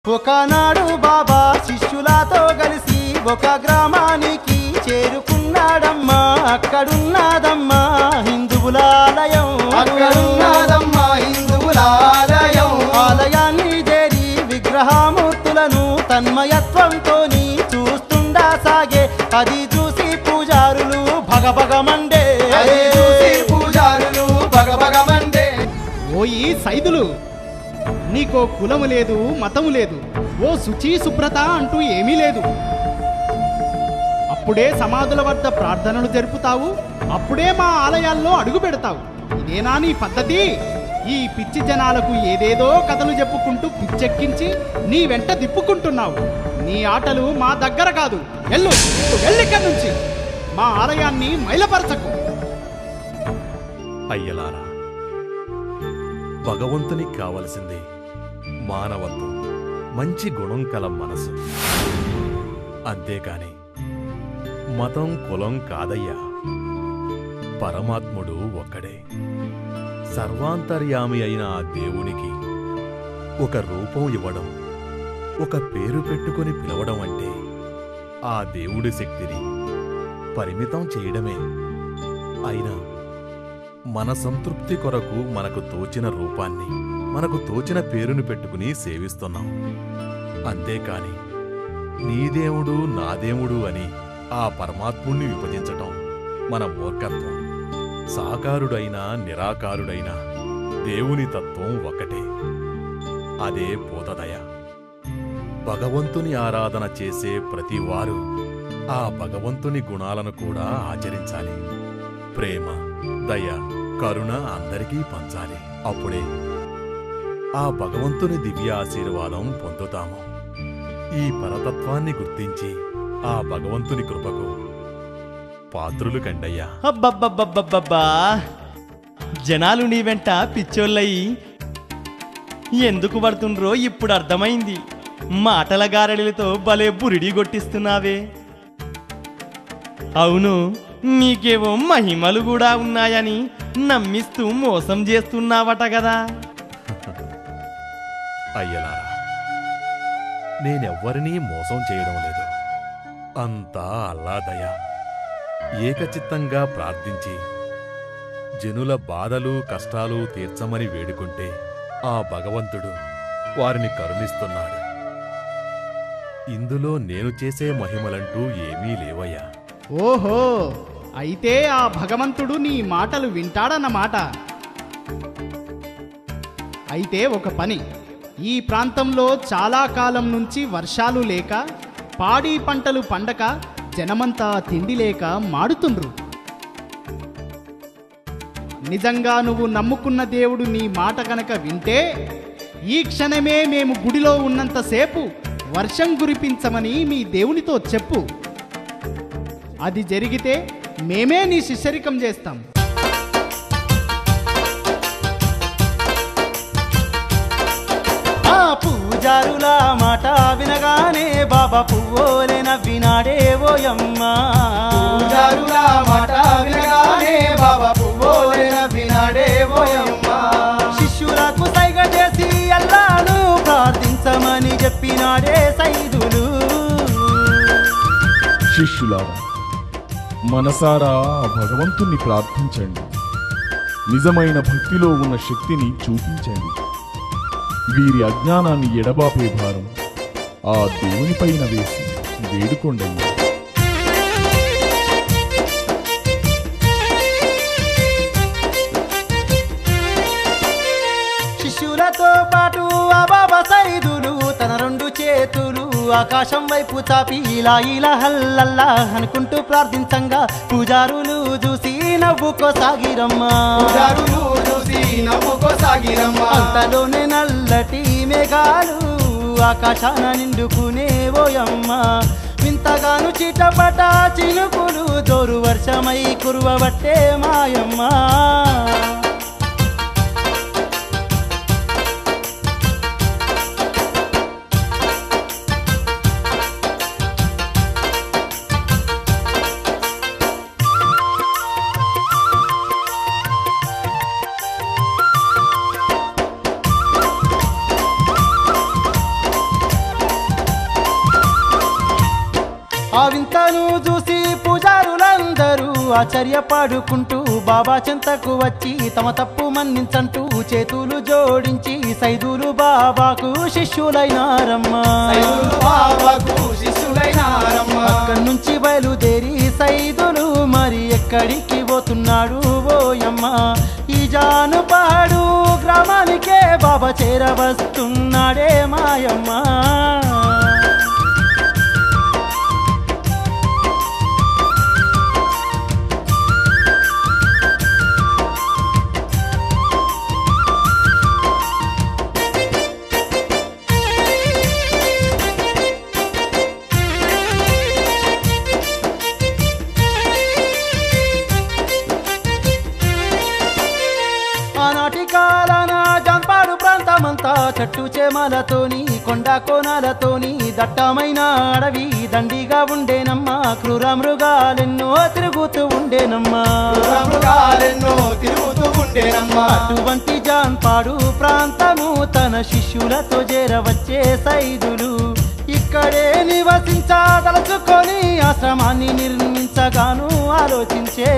ఒకనాడు బాబా శిష్యులతో కలిసి ఒక గ్రామానికి చేరుకున్నాడమ్మా అక్కడున్నదమ్మా హిందువులాలయం అక్కడున్నదమ్మా హిందువుల ఆలయం ఆలయాన్ని చేరి విగ్రహమూర్తులను తన్మయత్వంతో చూస్తుండా సాగే అది చూసి పూజారులు భగభగమండే అది చూసి పూజారులు భగభగమండే ఓయి సైదులు నీకో కులము లేదు మతము లేదు ఓ శుచి శుభ్రత అంటూ ఏమీ లేదు అప్పుడే సమాధుల వద్ద ప్రార్థనలు జరుపుతావు అప్పుడే మా ఆలయాల్లో అడుగు పెడతావు ఇదేనా నీ పద్ధతి ఈ పిచ్చి జనాలకు ఏదేదో కథలు చెప్పుకుంటూ పిచ్చెక్కించి నీ వెంట తిప్పుకుంటున్నావు నీ ఆటలు మా దగ్గర కాదు వెళ్ళు వెళ్ళిక్కడి నుంచి మా ఆలయాన్ని మైలపరచకు అయ్యలారా భగవంతునికి కావలసింది మానవత్వం మంచి గుణం కల మనసు అంతేకాని మతం కులం కాదయ్యా పరమాత్ముడు ఒక్కడే సర్వాంతర్యామి అయిన ఆ దేవునికి ఒక రూపం ఇవ్వడం ఒక పేరు పెట్టుకొని పిలవడం అంటే ఆ దేవుడి శక్తిని పరిమితం చేయడమే అయినా మన సంతృప్తి కొరకు మనకు తోచిన రూపాన్ని మనకు తోచిన పేరును పెట్టుకుని సేవిస్తున్నాం అంతేకాని నీ దేవుడు నా దేవుడు అని ఆ పరమాత్ముణ్ణి విభజించటం మన మూర్ఖత్వం సాకారుడైనా నిరాకారుడైనా దేవుని తత్వం ఒకటే అదే బోధదయ భగవంతుని ఆరాధన చేసే ప్రతివారు ఆ భగవంతుని గుణాలను కూడా ఆచరించాలి ప్రేమ దయ కరుణ అందరికీ పంచాలి అప్పుడే ఆ భగవంతుని దివ్య ఆశీర్వాదం పొందుతాము ఈ పరతత్వాన్ని గుర్తించి ఆ భగవంతుని కృపకు పాత్రులు కండయ్యా అబ్బబ్బబ్బబ్బబ్బా జనాలు నీ వెంట పిచ్చోళ్ళయి ఎందుకు పడుతుండ్రో ఇప్పుడు అర్థమైంది మాటల గారడిలతో భలే బురిడి కొట్టిస్తున్నావే అవును నీకేవో మహిమలు కూడా ఉన్నాయని నమ్మిస్తూ మోసం చేస్తున్నావట కదా అయ్యలారా నేనెవ్వరినీ మోసం చేయడం లేదు అంతా అల్లాదయ ఏకచిత్తంగా ప్రార్థించి జనుల బాధలు కష్టాలు తీర్చమని వేడుకుంటే ఆ భగవంతుడు వారిని కరుణిస్తున్నాడు ఇందులో నేను చేసే మహిమలంటూ ఏమీ లేవయ్యా ఓహో అయితే ఆ భగవంతుడు నీ మాటలు వింటాడన్నమాట అయితే ఒక పని ఈ ప్రాంతంలో చాలా కాలం నుంచి వర్షాలు లేక పాడి పంటలు పండక జనమంతా తిండి లేక మాడుతుండ్రు నిజంగా నువ్వు నమ్ముకున్న దేవుడు నీ మాట కనుక వింటే ఈ క్షణమే మేము గుడిలో ఉన్నంతసేపు వర్షం కురిపించమని మీ దేవునితో చెప్పు అది జరిగితే మేమే నీ శిష్యరికం చేస్తాం ఆ పూజారుల మాట వినగానే బాబా పువ్వోలే నవ్వినాడే ఓయమ్మా పూజారుల మాట వినగానే బాబా పువ్వోలే నవ్వినాడే ఓయమ్మ శిష్యులకు సైగ చేసి అల్లాను ప్రార్థించమని చెప్పినాడే సైదులు శిష్యులారా మనసారా ఆ భగవంతుణ్ణి ప్రార్థించండి నిజమైన భక్తిలో ఉన్న శక్తిని చూపించండి వీరి అజ్ఞానాన్ని ఎడబాపే భారం ఆ దేవునిపైన వేసి వేడుకోండయ్యా శిష్యులతో పాటు ఆ బాబా సైదులు తన రెండు చేతులు ఆకాశం వైపు చాపి ఇలా ఇలా హల్లల్లా అనుకుంటూ ప్రార్థించంగా పూజారులు చూసి నవ్వుకోసాగిరమ్మా పూజారులు చూసి నవ్వుకోసాగిరమ్మ అంతలోనే నల్లటి మేఘాలు ఆకాశాన నిండుకునే ఓయమ్మ వింతగాను చిటపట చినుకులు జోరు వర్షమై కురువబట్టే మాయమ్మ ఆ వింతను చూసి పూజారులందరూ ఆశ్చర్యపడుకుంటూ బాబా చెంతకు వచ్చి తమ తప్పు మన్నించంటూ చేతులు జోడించి సైదులు బాబాకు శిష్యులైనారమ్మా సైదులు బాబాకు శిష్యులైనారమ్మ అక్కడి నుంచి బయలుదేరి సైదులు మరి ఎక్కడికి పోతున్నాడు ఓయమ్మ ఈ జానుపాడు గ్రామానికే బాబా చేరవస్తున్నాడే మాయమ్మ ఆనాటి కాలాన జాన్పాడు ప్రాంతమంతా చెట్టు చేమలతోని కొండ కోనాలతోని దట్టమైన అడవి దండిగా ఉండేనమ్మా క్రూర మృగాలెన్నో తిరుగుతూ ఉండేనమ్మా మృగాలెన్నో తిరుగుతూ ఉండేనమ్మా అటువంటి జాన్పాడు ప్రాంతము తన శిష్యులతో చేరవచ్చే సైదులు ఇక్కడే నివసించదలుచుకొని ఆశ్రమాన్ని నిర్మించగాను ఆలోచించే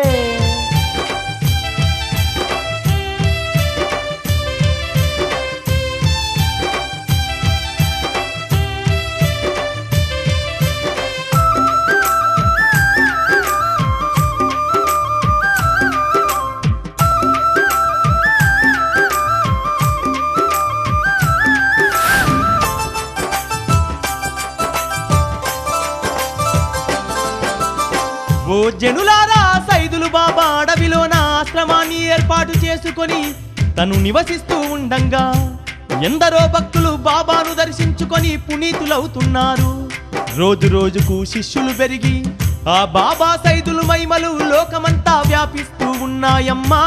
ఓ జనులారా సైదులు బాబా అడవిలోన ఆశ్రమాన్ని ఏర్పాటు చేసుకొని తను నివసిస్తూ ఉండంగా ఎందరో భక్తులు బాబాను దర్శించుకొని పునీతులవుతున్నారు రోజు రోజుకు శిష్యులు పెరిగి ఆ బాబా సైదులు మహిమలు లోకమంతా వ్యాపిస్తూ ఉన్నాయమ్మా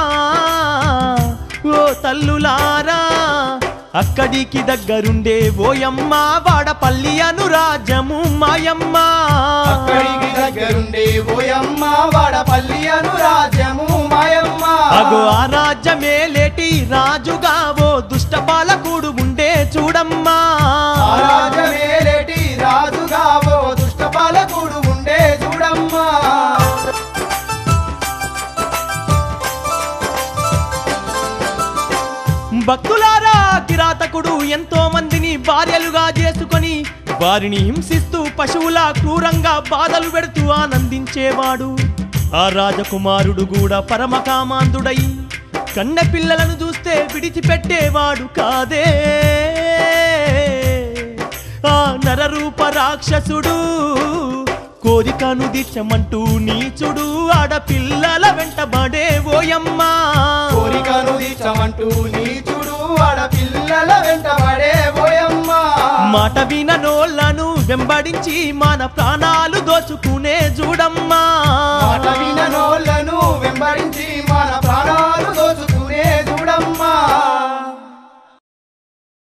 ఓ తల్లులారా అక్కడికి దగ్గరుండే ఓయమ్మ వాడపల్లి అనురాజము మాయమ్మ అక్కడికి దగ్గరుండే ఓయమ్మ వాడపల్లి అనురాజ్యము మాయమ్మ అగో ఆ రాజ్యమే లేటి రాజుగా ఓ దుష్ట పాలకుడు ఉండే చూడమ్మా ఆ రాజమేలేటి రాజుగా ఓ దుష్ట పాలకుడు ఉండే చూడమ్మా భక్తులారా కిరాతకుడు ఎంతో మందిని భార్యలుగా చేసుకొని వారిని హింసిస్తూ పశువుల క్రూరంగా బాధలు పెడుతూ ఆనందించేవాడు ఆ రాజకుమారుడు కూడా పరమకామాంధుడై కన్నె పిల్లలను చూస్తే విడిచిపెట్టేవాడు కాదే ఆ నరరూప రాక్షసుడు కోరికను దిచ్చమంటూ నీచుడు ఆడపిల్లల వెంటబడే ఓయమ్మా కోరికను తీర్చమంటూ నీచుడు ఆడపిల్లల వెంటబడే ఓయమ్మ మాట విననోళ్లను వెంబడించి మన ప్రాణాలు దోచుకునే చూడమ్మా